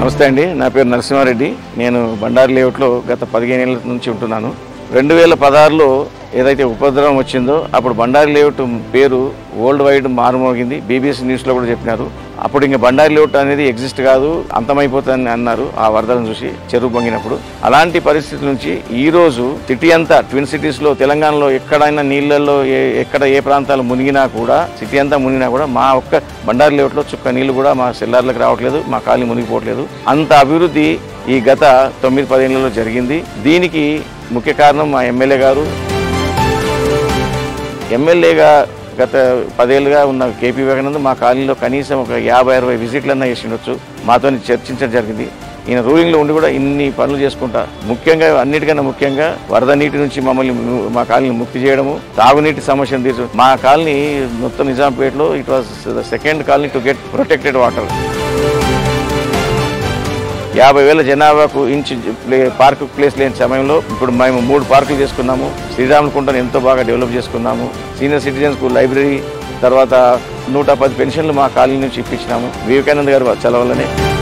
నమస్తే అండి నా పేరు నరసింహారెడ్డి నేను బండారు లేఅవుట్లో గత పదిహేను ఏళ్ళ నుంచి ఉంటున్నాను రెండు వేల పదహారులో ఏదైతే ఉపద్రవం వచ్చిందో అప్పుడు బండారి లేఅవుట్ పేరు వరల్డ్ వైడ్ మారుమోగింది బీబీసీ న్యూస్లో కూడా చెప్పినారు అప్పుడు ఇంకా బండారి లేఅవుట్ అనేది ఎగ్జిస్ట్ కాదు అంతమైపోతుందని అన్నారు ఆ వరదలను చూసి చెరువు పొంగినప్పుడు అలాంటి పరిస్థితి నుంచి ఈ రోజు సిటీ అంతా ట్విన్ సిటీస్లో తెలంగాణలో ఎక్కడైనా నీళ్ళల్లో ఏ- ఎక్కడ ఏ ప్రాంతాలు మునిగినా కూడా సిటీ అంతా మునిగినా కూడా మా ఒక్క బండారి లేఅవుట్లో చుక్క నీళ్లు కూడా మా సెల్లార్లకు రావట్లేదు మా కాలనీ మునిగిపోవట్లేదు అంత అభివృద్ధి ఈ గత తొమ్మిది పదేళ్లలో జరిగింది దీనికి ముఖ్య కారణం మా ఎమ్మెల్యే గారు ఎమ్మెల్యేగా గత పదేళ్ళుగా ఉన్న కేపీ వివేకానంద్ మా కాలనీలో కనీసం ఒక యాభై అరవై విజిట్లన్నా చేసిండొచ్చు మాతో చర్చించడం జరిగింది ఈయన రూలింగ్లో ఉండి కూడా ఇన్ని పనులు చేసుకుంటా ముఖ్యంగా అన్నిటికన్నా ముఖ్యంగా వరద నీటి నుంచి మమ్మల్ని ము- మా కాలనీ ముక్తి చేయడము తాగునీటి సమస్యను తీర్చు మా కాలనీ మొత్తం నిజాంపేటలో it was the second colony to get protected water యాభై వేల జనాభాకు ఇంచ్ ప్లే పార్క్ ప్లేస్ లేని సమయంలో ఇప్పుడు మేము మూడు పార్కులు చేసుకున్నాము శ్రీరాములకుంటను ఎంతో బాగా డెవలప్ చేసుకున్నాము సీనియర్ సిటిజన్స్కు లైబ్రరీ తర్వాత నూట పది పెన్షన్లు మా కాలనీ నుంచి ఇప్పించినాము వివేకానంద గారు చలవలనే